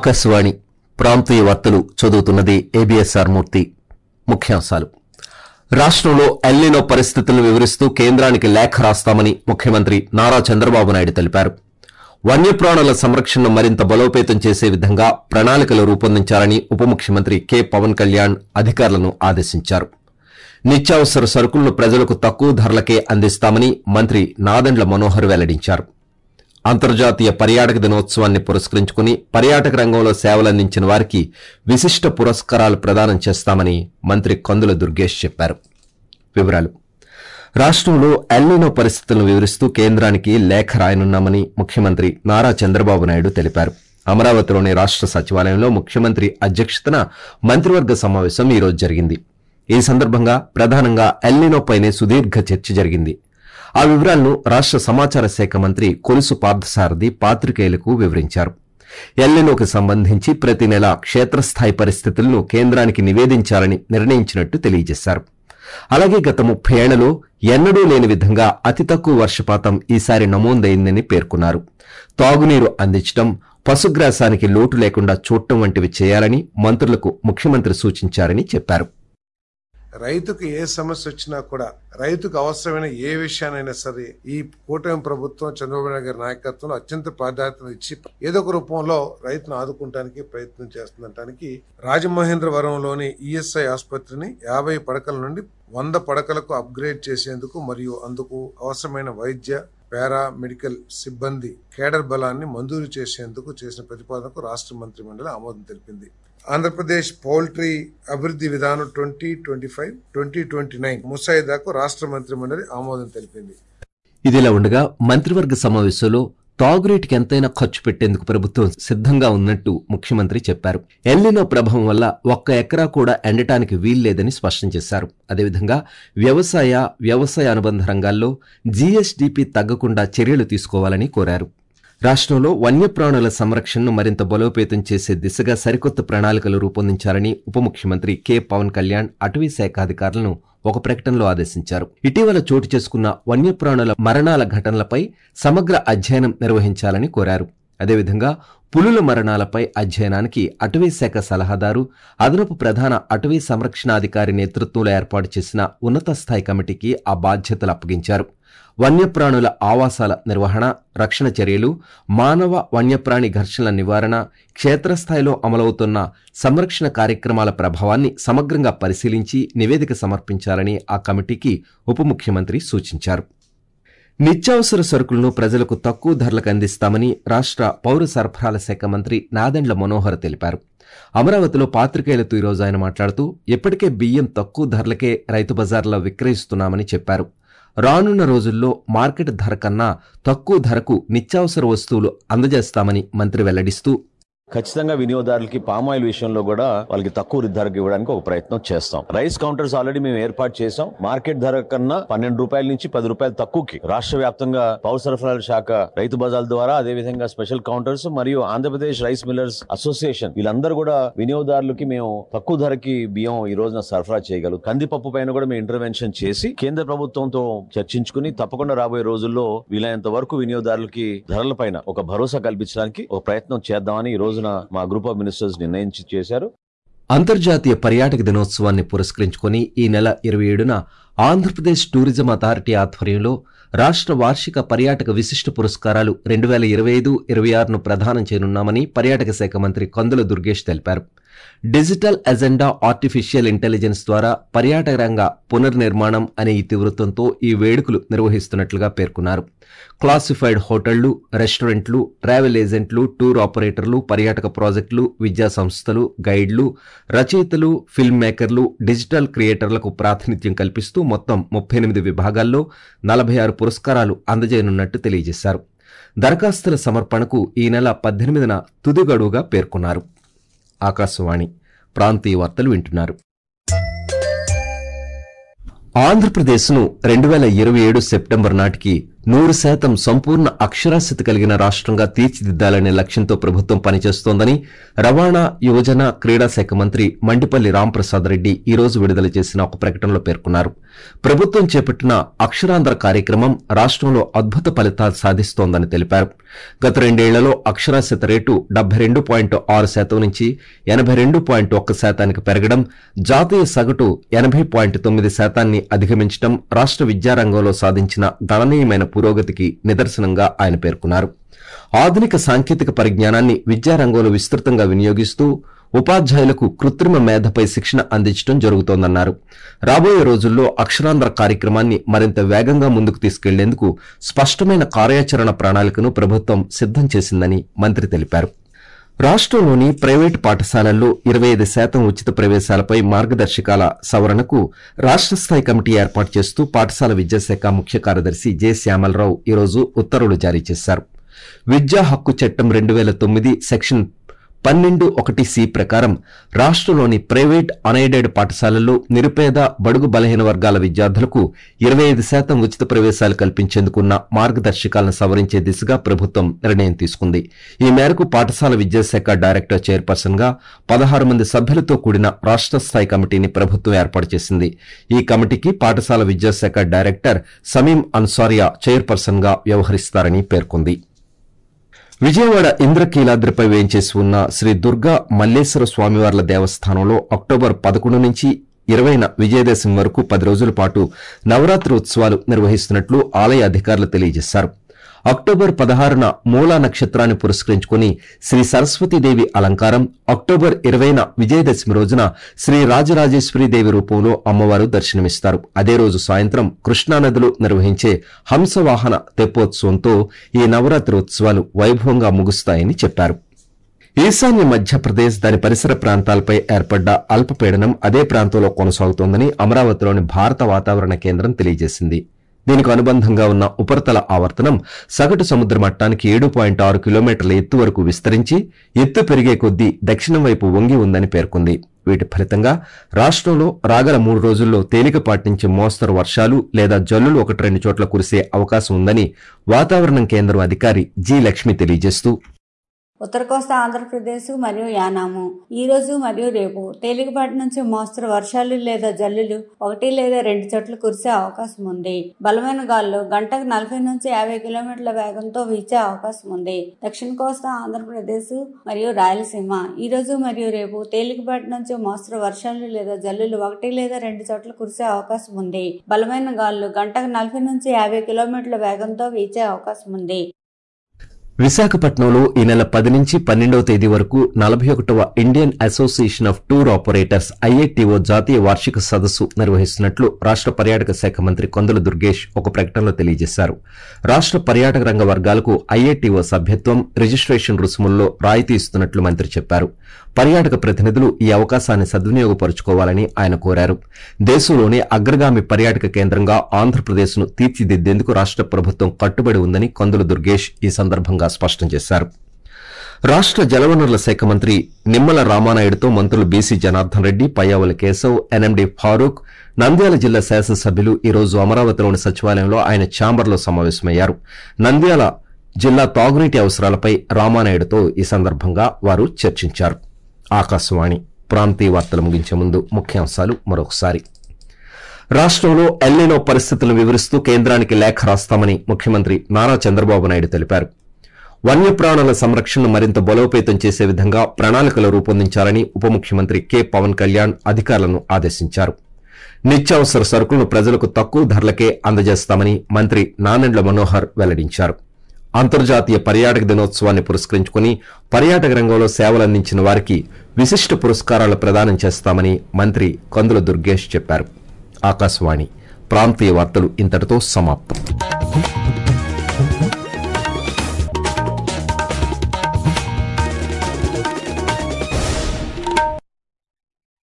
ఆకాశవాణి ప్రాంతీయ వార్తలు చదువుతున్నది ఏబిఎస్ఆర్ మూర్తి ముఖ్యాంశాలు రాష్ట్రంలో ఎల్నినో పరిస్థితులను వివరిస్తూ కేంద్రానికి లేఖ రాస్తామని ముఖ్యమంత్రి నారా చంద్రబాబు నాయుడు తెలిపారు వన్యప్రాణుల సంరక్షణను మరింత బలోపేతం చేసే విధంగా ప్రణాళికలు రూపొందించాలని ఉప ముఖ్యమంత్రి కె పవన్ కళ్యాణ్ అధికారులను ఆదేశించారు నిత్యావసర సరుకులను ప్రజలకు తక్కువ ధరలకే అందిస్తామని మంత్రి నాదెండ్ల మనోహర్ వెల్లడించారు అంతర్జాతీయ పర్యాటక దినోత్సవాన్ని పురస్కరించుకుని పర్యాటక రంగంలో సేవలందించిన వారికి విశిష్ట పురస్కారాలు ప్రదానం చేస్తామని మంత్రి కందుల దుర్గేష్ చెప్పారు వివరాలు రాష్ట్రంలో ఎల్నినో పరిస్థితులను వివరిస్తూ కేంద్రానికి లేఖ రాయనున్నామని ముఖ్యమంత్రి నారా చంద్రబాబు నాయుడు తెలిపారు అమరావతిలోని రాష్ట్ర సచివాలయంలో ముఖ్యమంత్రి అధ్యక్షతన మంత్రివర్గ సమావేశం ఈ రోజు జరిగింది ఈ సందర్భంగా ప్రధానంగా ఎల్నినోపైనే సుదీర్ఘ చర్చ జరిగింది ఆ వివరాలను రాష్ట్ర సమాచార శాఖ మంత్రి కొలుసు పార్థసారథి పాత్రికేయులకు వివరించారు ఎల్ఎన్ఓకి సంబంధించి ప్రతి నెల క్షేత్రస్థాయి పరిస్థితులను కేంద్రానికి నివేదించాలని నిర్ణయించినట్టు తెలియజేశారు అలాగే గత ముప్పై ఏళ్లలో ఎన్నడూ లేని విధంగా అతి తక్కువ వర్షపాతం ఈసారి నమోదైందని పేర్కొన్నారు తాగునీరు అందించడం పశుగ్రాసానికి లోటు లేకుండా చూడటం వంటివి చేయాలని మంత్రులకు ముఖ్యమంత్రి సూచించారని చెప్పారు రైతుకు ఏ సమస్య వచ్చినా కూడా రైతుకు అవసరమైన ఏ విషయానైనా సరే ఈ కూటమి ప్రభుత్వం చంద్రబాబు నాయుడు గారి నాయకత్వంలో అత్యంత ప్రాధాన్యత ఇచ్చి ఏదో ఒక రూపంలో రైతును ఆదుకుంటానికి ప్రయత్నం చేస్తుండటానికి రాజమహేంద్రవరంలోని ఈఎస్ఐ ఆసుపత్రిని యాభై పడకల నుండి వంద పడకలకు అప్గ్రేడ్ చేసేందుకు మరియు అందుకు అవసరమైన వైద్య పారా మెడికల్ సిబ్బంది కేడర్ బలాన్ని మంజూరు చేసేందుకు చేసిన ప్రతిపాదనకు రాష్ట్ర మంత్రి మండలి ఆమోదం తెలిపింది ఆంధ్రప్రదేశ్ పౌల్ట్రీ అభివృద్ధి విధానం twenty twenty five twenty twenty nine ముసాయిదాకు రాష్ట్ర మంత్రి మండలి ఆమోదం తెలిపింది ఇదిలా ఉండగా మంత్రివర్గ సమావేశంలో తాగునీటికి ఎంతైనా ఖర్చు పెట్టేందుకు ప్రభుత్వం సిద్ధంగా ఉన్నట్టు ముఖ్యమంత్రి చెప్పారు ఎల్లినో ప్రభావం వల్ల ఒక్క ఎకరా కూడా ఎండటానికి వీల్లేదని స్పష్టం చేశారు అదేవిధంగా వ్యవసాయ వ్యవసాయ అనుబంధ రంగాల్లో జీఎస్డీపీ తగ్గకుండా చర్యలు తీసుకోవాలని కోరారు రాష్ట్రంలో వన్యప్రాణుల సంరక్షణను మరింత బలోపేతం చేసే దిశగా సరికొత్త ప్రణాళికలు రూపొందించాలని ఉప ముఖ్యమంత్రి కె పవన్ కళ్యాణ్ అటవీ శాఖ అధికారులను ఒక ప్రకటనలో ఆదేశించారు ఇటీవల చోటు చేసుకున్న వన్యప్రాణుల మరణాల ఘటనలపై సమగ్ర అధ్యయనం నిర్వహించాలని కోరారు అదేవిధంగా పులుల మరణాలపై అధ్యయనానికి అటవీ శాఖ సలహాదారు అదనపు ప్రధాన అటవీ సంరక్షణాధికారి నేతృత్వంలో ఏర్పాటు చేసిన ఉన్నత స్థాయి కమిటీకి ఆ బాధ్యతలు అప్పగించారు వన్యప్రాణుల ఆవాసాల నిర్వహణ రక్షణ చర్యలు మానవ వన్యప్రాణి ఘర్షణల నివారణ క్షేత్రస్థాయిలో అమలవుతున్న సంరక్షణ కార్యక్రమాల ప్రభావాన్ని సమగ్రంగా పరిశీలించి నివేదిక సమర్పించాలని ఆ కమిటీకి ఉప ముఖ్యమంత్రి సూచించారు నిత్యావసర సరుకులను ప్రజలకు తక్కువ ధరలకు అందిస్తామని రాష్ట్ర పౌర సరఫరాల శాఖ మంత్రి నాదెండ్ల మనోహర్ తెలిపారు అమరావతిలో పాత్రికేయులతో ఈరోజు ఆయన మాట్లాడుతూ ఇప్పటికే బియ్యం తక్కువ ధరలకే రైతు బజార్లో విక్రయిస్తున్నామని చెప్పారు రానున్న రోజుల్లో మార్కెట్ ధర కన్నా తక్కువ ధరకు నిత్యావసర వస్తువులు అందజేస్తామని మంత్రి వెల్లడిస్తూ ఖచ్చితంగా వినియోగదారులకి పామాయిల్ విషయంలో కూడా వాళ్ళకి తక్కువ ధరకు ఇవ్వడానికి ఒక ప్రయత్నం చేస్తాం రైస్ కౌంటర్స్ ఆల్రెడీ మేము ఏర్పాటు చేసాం మార్కెట్ ధర కన్నా పన్నెండు రూపాయల నుంచి పది రూపాయలు తక్కువకి రాష్ట్ర వ్యాప్తంగా పౌర సరఫరాల శాఖ రైతు బజార్ల ద్వారా అదే విధంగా స్పెషల్ కౌంటర్స్ మరియు ఆంధ్రప్రదేశ్ రైస్ మిల్లర్స్ అసోసియేషన్ వీళ్ళందరూ కూడా వినియోగదారులకి మేము తక్కువ ధరకి బియ్యం ఈ రోజున సరఫరా చేయగలం కందిపప్పు పైన కూడా మేము ఇంటర్వెన్షన్ చేసి కేంద్ర ప్రభుత్వంతో చర్చించుకుని తప్పకుండా రాబోయే రోజుల్లో వీలైనంత వరకు వినియోగదారులకి ధరల పైన ఒక భరోసా కల్పించడానికి ఒక ప్రయత్నం చేద్దామని ఈ రోజున మా గ్రూప్ ఆఫ్ మినిస్టర్స్ నిర్ణయించి చేశారు అంతర్జాతీయ పర్యాటక దినోత్సవాన్ని పురస్కరించుకొని ఈ నెల ఇరవై ఏడున ఆంధ్రప్రదేశ్ టూరిజం అథారిటీ ఆధ్వర్యంలో రాష్ట్ర వార్షిక పర్యాటక విశిష్ట పురస్కారాలు రెండు వేల ఇరవై ఐదు ఇరవై ఆరును ప్రదానం చేయనున్నామని పర్యాటక శాఖ మంత్రి కందుల దుర్గేష్ తెలిపారు డిజిటల్ ఎజెండా ఆర్టిఫిషియల్ ఇంటెలిజెన్స్ ద్వారా పర్యాటక రంగ పునర్నిర్మాణం అనే ఇతివృత్తంతో ఈ వేడుకలు నిర్వహిస్తున్నట్లుగా పేర్కొన్నారు క్లాసిఫైడ్ హోటళ్లు రెస్టారెంట్లు ట్రావెల్ ఏజెంట్లు టూర్ ఆపరేటర్లు పర్యాటక ప్రాజెక్టులు విద్యా సంస్థలు గైడ్లు రచయితలు ఫిల్మ్ మేకర్లు డిజిటల్ క్రియేటర్లకు ప్రాతినిధ్యం కల్పిస్తూ మొత్తం ముప్పై ఎనిమిది విభాగాల్లో నలభై ఆరు పురస్కారాలు అందజేయనున్నట్టు తెలియజేశారు దరఖాస్తుల సమర్పణకు ఈ నెల పద్దెనిమిదిన తుది గడువుగా పేర్కొన్నారు ఆకాశవాణి ప్రాంతీయ వార్తలు వింటున్నారు ఆంధ్రప్రదేశ్ను రెండు వేల ఇరవై ఏడు సెప్టెంబర్ నాటికి నూరు శాతం సంపూర్ణ అక్షరాస్యత కలిగిన రాష్ట్రంగా తీర్చిదిద్దాలనే లక్ష్యంతో ప్రభుత్వం పనిచేస్తోందని రవాణా యువజన క్రీడా శాఖ మంత్రి మండిపల్లి రాంప్రసాద్ రెడ్డి ఈ రోజు విడుదల చేసిన ఒక ప్రకటనలో పేర్కొన్నారు ప్రభుత్వం చేపట్టిన అక్షరాంధ్ర కార్యక్రమం రాష్ట్రంలో అద్భుత ఫలితాలు సాధిస్తోందని తెలిపారు గత రెండేళ్లలో అక్షరాస్యత రేటు డెబ్బై రెండు పాయింట్ ఆరు శాతం నుంచి ఎనభై రెండు పాయింట్ ఒక్క శాతానికి పెరగడం జాతీయ సగటు ఎనభై పాయింట్ తొమ్మిది శాతాన్ని అధిగమించడం రాష్ట్ర విద్యారంగంలో సాధించిన గణనీయమైన పురోగతికి నిదర్శనంగా ఆయన పేర్కొన్నారు ఆధునిక సాంకేతిక పరిజ్ఞానాన్ని విద్యారంగంలో విస్తృతంగా వినియోగిస్తూ ఉపాధ్యాయులకు కృత్రిమ మేధపై శిక్షణ అందించడం జరుగుతోందన్నారు రాబోయే రోజుల్లో అక్షరాంధ్ర కార్యక్రమాన్ని మరింత వేగంగా ముందుకు తీసుకెళ్లేందుకు స్పష్టమైన కార్యాచరణ ప్రణాళికను ప్రభుత్వం సిద్దం చేసిందని మంత్రి తెలిపారు రాష్ట్రంలోని ప్రైవేటు పాఠశాలల్లో ఇరవై ఐదు శాతం ఉచిత ప్రవేశాలపై మార్గదర్శకాల సవరణకు రాష్ట్ర స్థాయి కమిటీ ఏర్పాటు చేస్తూ పాఠశాల విద్యాశాఖ ముఖ్య కార్యదర్శి జె శ్యామలరావు ఈరోజు ఉత్తర్వులు జారీ చేశారు విద్యా హక్కు చట్టం రెండు వేల తొమ్మిది సెక్షన్ పన్నెండు ఒకటి సి ప్రకారం రాష్ట్రంలోని ప్రైవేట్ అన్ఎయిడెడ్ పాఠశాలల్లో నిరుపేద బడుగు బలహీన వర్గాల విద్యార్థులకు ఇరవై ఐదు శాతం ఉచిత ప్రవేశాలు కల్పించేందుకున్న మార్గదర్శకాలను సవరించే దిశగా ప్రభుత్వం నిర్ణయం తీసుకుంది ఈ మేరకు పాఠశాల విద్యాశాఖ డైరెక్టర్ చైర్పర్సన్ గా పదహారు మంది సభ్యులతో కూడిన రాష్ట్ర స్థాయి కమిటీని ప్రభుత్వం ఏర్పాటు చేసింది ఈ కమిటీకి పాఠశాల విద్యాశాఖ డైరెక్టర్ సమీం అన్సారియా చైర్పర్సన్ గా వ్యవహరిస్తారని పేర్కొంది విజయవాడ ఇంద్రకీలాద్రిపై వేయించేసి ఉన్న శ్రీ దుర్గా మల్లేశ్వర స్వామివార్ల దేవస్థానంలో అక్టోబర్ పదకొండు నుంచి ఇరవైన విజయదశమి వరకు పది రోజుల పాటు నవరాత్రి ఉత్సవాలు నిర్వహిస్తున్నట్లు ఆలయ అధికారులు తెలియజేశారు అక్టోబర్ పదహారున మూలా నక్షత్రాన్ని పురస్కరించుకుని శ్రీ సరస్వతీదేవి అలంకారం అక్టోబర్ ఇరవైన విజయదశమి రోజున శ్రీ రాజరాజేశ్వరీదేవి రూపంలో అమ్మవారు దర్శనమిస్తారు అదే రోజు సాయంత్రం కృష్ణానదిలో నిర్వహించే హంసవాహన తెప్పోత్సవంతో ఈ నవరాత్రి ఉత్సవాలు వైభవంగా ముగుస్తాయని చెప్పారు ఈశాన్య మధ్యప్రదేశ్ దాని పరిసర ప్రాంతాలపై ఏర్పడ్డ అల్పపీడనం అదే ప్రాంతంలో కొనసాగుతోందని అమరావతిలోని భారత వాతావరణ కేంద్రం తెలియజేసింది దీనికి అనుబంధంగా ఉన్న ఉపరితల ఆవర్తనం సగటు సముద్ర మట్టానికి ఏడు పాయింట్ ఆరు కిలోమీటర్ల ఎత్తు వరకు విస్తరించి ఎత్తు పెరిగే కొద్దీ దక్షిణం వైపు వంగి ఉందని పేర్కొంది వీటి ఫలితంగా రాష్ట్రంలో రాగల మూడు రోజుల్లో తేలికపాటి నుంచి మోస్తరు వర్షాలు లేదా జల్లులు ఒకటి రెండు చోట్ల కురిసే అవకాశం ఉందని వాతావరణం కేంద్రం అధికారి జి లక్ష్మి తెలియజేస్తూ ఉత్తర కోస్తా ఆంధ్రప్రదేశ్ మరియు యానాము ఈ రోజు మరియు రేపు తేలికపాటి నుంచి మోస్తరు వర్షాలు లేదా జల్లులు ఒకటి లేదా రెండు చోట్ల కురిసే అవకాశం ఉంది బలమైన గాలులు గంటకు నలభై నుంచి యాభై కిలోమీటర్ల వేగంతో వీచే అవకాశం ఉంది దక్షిణ కోస్తా ఆంధ్రప్రదేశ్ మరియు రాయలసీమ ఈ రోజు మరియు రేపు తేలికపాటి నుంచి మోస్తరు వర్షాలు లేదా జల్లులు ఒకటి లేదా రెండు చోట్ల కురిసే అవకాశం ఉంది బలమైన గాలులు గంటకు నలభై నుంచి యాభై కిలోమీటర్ల వేగంతో వీచే అవకాశం ఉంది విశాఖపట్నంలో ఈ నెల పది నుంచి పన్నెండవ తేదీ వరకు నలభై ఒకటవ Indian association of tour operators IATO జాతీయ వార్షిక సదస్సు నిర్వహిస్తున్నట్లు రాష్ట్ర పర్యాటక శాఖ మంత్రి కొందల దుర్గేష్ ఒక ప్రకటనలో తెలియజేశారు రాష్ట్ర పర్యాటక రంగ వర్గాలకు ఐఏటీఓ సభ్యత్వం రిజిస్ట్రేషన్ రుసుముల్లో రాయితీ ఇస్తున్నట్లు మంత్రి చెప్పారు పర్యాటక ప్రతినిధులు ఈ అవకాశాన్ని సద్వినియోగపరుచుకోవాలని ఆయన కోరారు దేశంలోనే అగ్రగామి పర్యాటక కేంద్రంగా ఆంధ్రప్రదేశ్ ను తీర్చిదిద్దేందుకు రాష్ట్ర ప్రభుత్వం కట్టుబడి ఉందని కొందుల దుర్గేష్ ఈ సందర్భంగా స్పష్టం చేశారు రాష్ట్ర జలవనరుల శాఖ మంత్రి నిమ్మల రామానాయుడుతో మంత్రులు బీసీ జనార్దన్ రెడ్డి పయ్యావుల కేశవ్ ఎన్ఎండి ఫారూక్ నంద్యాల జిల్లా శాసనసభ్యులు ఈ రోజు అమరావతిలోని సచివాలయంలో ఆయన ఛాంబర్లో సమావేశమయ్యారు నంద్యాల జిల్లా తాగునీటి అవసరాలపై రామానాయుడుతో ఈ సందర్భంగా వారు చర్చించారు ఆకాశవాణి ప్రాంతీయ వార్తలు ముగించే ముందు ముఖ్యాంశాలు మరొకసారి రాష్ట్రంలో ఎల్లినో పరిస్థితులను వివరిస్తూ కేంద్రానికి లేఖ రాస్తామని ముఖ్యమంత్రి నారా చంద్రబాబు నాయుడు తెలిపారు వన్యప్రాణుల సంరక్షణను మరింత బలోపేతం చేసే విధంగా ప్రణాళికలు రూపొందించాలని ఉప ముఖ్యమంత్రి కె పవన్ కళ్యాణ్ అధికారులను ఆదేశించారు నిత్యావసర సరుకులను ప్రజలకు తక్కువ ధరలకే అందజేస్తామని మంత్రి నానెండ్ల మనోహర్ వెల్లడించారు అంతర్జాతీయ పర్యాటక దినోత్సవాన్ని పురస్కరించుకుని పర్యాటక రంగంలో సేవలందించిన వారికి విశిష్ట పురస్కారాలు ప్రదానం చేస్తామని మంత్రి కందుల దుర్గేష్ చెప్పారు ఆకాశవాణి ప్రాంతీయ వార్తలు ఇంతటితో సమాప్తం